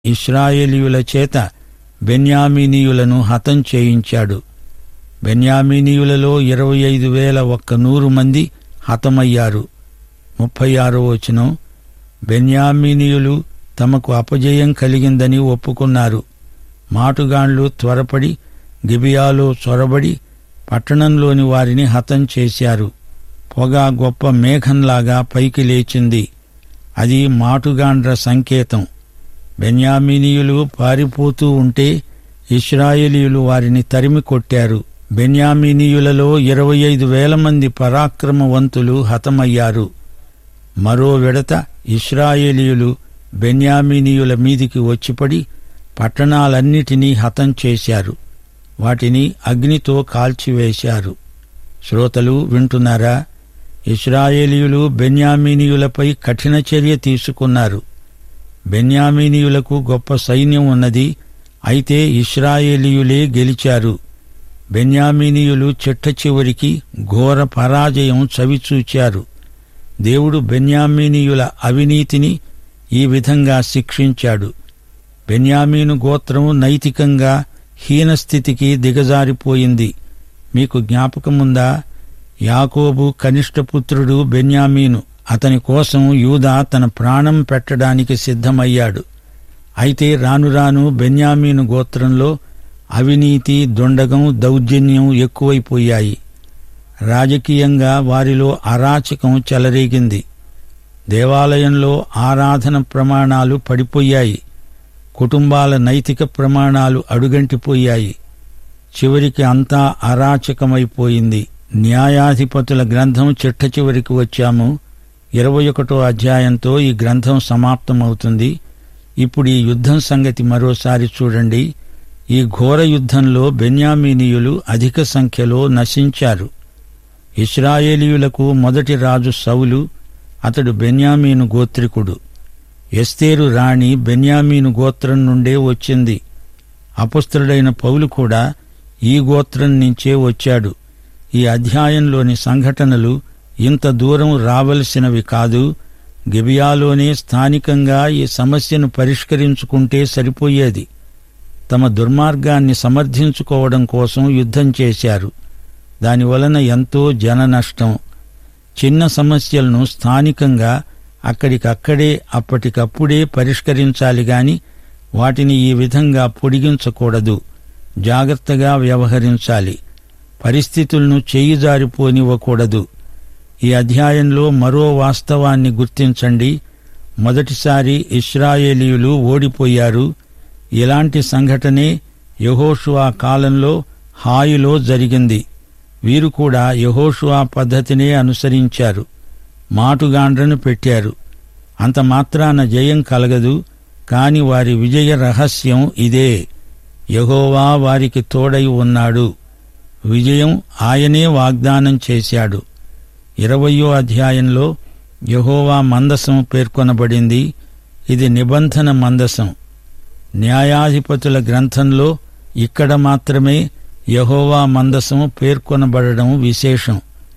ఇస్రాయేలీయుల చేత బెన్యామీనీయులను హతం చేయించాడు బెన్యామీనీయులలో ఇరవై ఐదు వేల ఒక్క నూరు మంది హతమయ్యారు ముప్పై ఆరో వచనం బెన్యామీనీయులు తమకు అపజయం కలిగిందని ఒప్పుకున్నారు మాటుగాండ్లు త్వరపడి గిబియాలో చొరబడి పట్టణంలోని వారిని హతం చేశారు పొగ గొప్ప మేఘంలాగా పైకి లేచింది అది మాటుగాండ్ర సంకేతం బెన్యామీనీయులు పారిపోతూ ఉంటే ఇస్రాయేలీయులు వారిని తరిమి కొట్టారు బెన్యామీనీయులలో ఇరవై ఐదు వేల మంది పరాక్రమవంతులు హతమయ్యారు మరో విడత ఇస్రాయేలీయులు బెన్యామీనీయుల మీదికి వచ్చిపడి పట్టణాలన్నిటినీ హతం చేశారు వాటిని అగ్నితో కాల్చివేశారు శ్రోతలు వింటున్నారా ఇస్రాయేలీయులు బెన్యామీనీయులపై కఠిన చర్య తీసుకున్నారు బెన్యామీనీయులకు గొప్ప సైన్యం ఉన్నది అయితే ఇస్రాయేలీయులే గెలిచారు బెన్యామీనీయులు చిట్ట చివరికి ఘోర పరాజయం చవిచూచారు దేవుడు బెన్యామీనీయుల అవినీతిని ఈ విధంగా శిక్షించాడు బెన్యామీను గోత్రం నైతికంగా హీనస్థితికి దిగజారిపోయింది మీకు జ్ఞాపకముందా యాకోబు కనిష్టపుత్రుడు బెన్యామీను అతని కోసం యూదా తన ప్రాణం పెట్టడానికి సిద్ధమయ్యాడు అయితే రాను రాను బెన్యామీను గోత్రంలో అవినీతి దొండగం దౌర్జన్యం ఎక్కువైపోయాయి రాజకీయంగా వారిలో అరాచకం చెలరేగింది దేవాలయంలో ఆరాధన ప్రమాణాలు పడిపోయాయి కుటుంబాల నైతిక ప్రమాణాలు అడుగంటిపోయాయి చివరికి అంతా అరాచకమైపోయింది న్యాయాధిపతుల గ్రంథం చిట్ట చివరికి వచ్చాము ఇరవై ఒకటో అధ్యాయంతో ఈ గ్రంథం సమాప్తమవుతుంది ఇప్పుడు ఈ యుద్ధం సంగతి మరోసారి చూడండి ఈ ఘోర యుద్ధంలో బెన్యామీనీయులు అధిక సంఖ్యలో నశించారు ఇస్రాయేలీయులకు మొదటి రాజు సౌలు అతడు బెన్యామీను గోత్రికుడు ఎస్తేరు రాణి బెన్యామీను గోత్రం నుండే వచ్చింది అపుస్త్రుడైన పౌలు కూడా ఈ గోత్రం నుంచే వచ్చాడు ఈ అధ్యాయంలోని సంఘటనలు ఇంత దూరం రావలసినవి కాదు గిబియాలోనే స్థానికంగా ఈ సమస్యను పరిష్కరించుకుంటే సరిపోయేది తమ దుర్మార్గాన్ని సమర్థించుకోవడం కోసం యుద్ధం చేశారు దానివలన ఎంతో జన నష్టం చిన్న సమస్యలను స్థానికంగా అక్కడికక్కడే అప్పటికప్పుడే పరిష్కరించాలి గాని వాటిని ఈ విధంగా పొడిగించకూడదు జాగ్రత్తగా వ్యవహరించాలి పరిస్థితులను చేయి జారిపోనివ్వకూడదు ఈ అధ్యాయంలో మరో వాస్తవాన్ని గుర్తించండి మొదటిసారి ఇస్రాయేలీయులు ఓడిపోయారు ఇలాంటి సంఘటనే యహోషువా కాలంలో హాయిలో జరిగింది వీరు కూడా యహోషువా పద్ధతినే అనుసరించారు మాటుగాండ్రను పెట్టారు అంత మాత్రాన జయం కలగదు కాని వారి విజయ రహస్యం ఇదే యహోవా వారికి తోడై ఉన్నాడు విజయం ఆయనే వాగ్దానం చేశాడు ఇరవయో అధ్యాయంలో యహోవా మందసం పేర్కొనబడింది ఇది నిబంధన మందసం న్యాయాధిపతుల గ్రంథంలో ఇక్కడ మాత్రమే యహోవా మందసం పేర్కొనబడడం విశేషం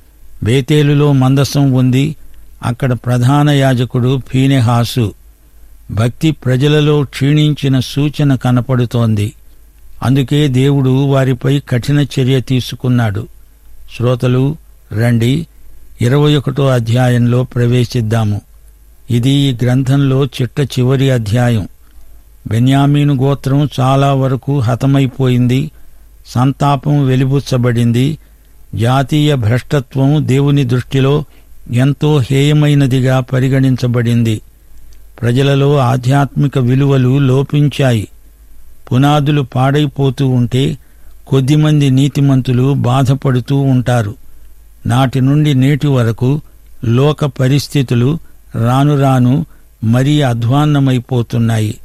బేతేలులో మందసం ఉంది అక్కడ ప్రధాన యాజకుడు ఫీనెహాసు భక్తి ప్రజలలో క్షీణించిన సూచన కనపడుతోంది అందుకే దేవుడు వారిపై కఠిన చర్య తీసుకున్నాడు శ్రోతలు రండి ఇరవై ఒకటో అధ్యాయంలో ప్రవేశిద్దాము ఇది ఈ గ్రంథంలో చిట్ట చివరి అధ్యాయం బెన్యామీను గోత్రం చాలా వరకు హతమైపోయింది సంతాపం వెలిబుచ్చబడింది జాతీయ భ్రష్టత్వం దేవుని దృష్టిలో ఎంతో హేయమైనదిగా పరిగణించబడింది ప్రజలలో ఆధ్యాత్మిక విలువలు లోపించాయి పునాదులు పాడైపోతూ ఉంటే కొద్దిమంది నీతిమంతులు బాధపడుతూ ఉంటారు నాటి నుండి నేటి వరకు లోక పరిస్థితులు రాను రాను మరీ అధ్వాన్నమైపోతున్నాయి